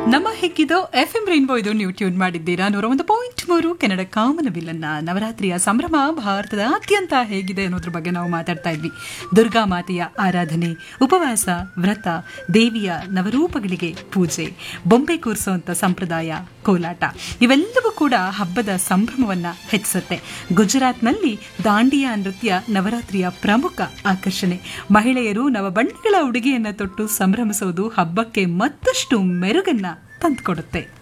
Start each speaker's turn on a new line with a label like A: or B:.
A: ನಮ್ಮ ಹೆಕ್ಕಿದು F M rainbow ಇದು ನೀವು ಟ್ಯೂನ್ ಮಾಡಿದ್ದೀರಾ ನೂರ ಒಂದು ಪಾಯಿಂಟ್ ಮೂರು ಕನ್ನಡ ಕಾಮನಬಿಲ್ಲನ್ನ ನವರಾತ್ರಿಯ ಸಂಭ್ರಮ ಭಾರತದಾದ್ಯಂತ ಹೇಗಿದೆ ಅನ್ನೋದ್ರ ಬಗ್ಗೆ ನಾವು ಮಾತಾಡ್ತಾ ಇದ್ವಿ ದುರ್ಗಾ ಮಾತೆಯ ಆರಾಧನೆ ಉಪವಾಸ ವ್ರತ ದೇವಿಯ ನವರೂಪಗಳಿಗೆ ಪೂಜೆ ಬೊಂಬೆ ಕೂರಿಸುವಂತ ಸಂಪ್ರದಾಯ ಕೋಲಾಟ ಇವೆಲ್ಲವೂ ಕೂಡ ಹಬ್ಬದ ಸಂಭ್ರಮವನ್ನ ಹೆಚ್ಚಿಸುತ್ತೆ ಗುಜರಾತ್ನಲ್ಲಿ ದಾಂಡಿಯಾ ನೃತ್ಯ ನವರಾತ್ರಿಯ ಪ್ರಮುಖ ಆಕರ್ಷಣೆ ಮಹಿಳೆಯರು ನವಬಣ್ಣಗಳ ಉಡುಗೆಯನ್ನ ತೊಟ್ಟು ಸಂಭ್ರಮಿಸುವುದು ಹಬ್ಬಕ್ಕೆ ಮತ್ತಷ್ಟು ಮೆರುಗನ್ನ ತಂದುಕೊಡುತ್ತೆ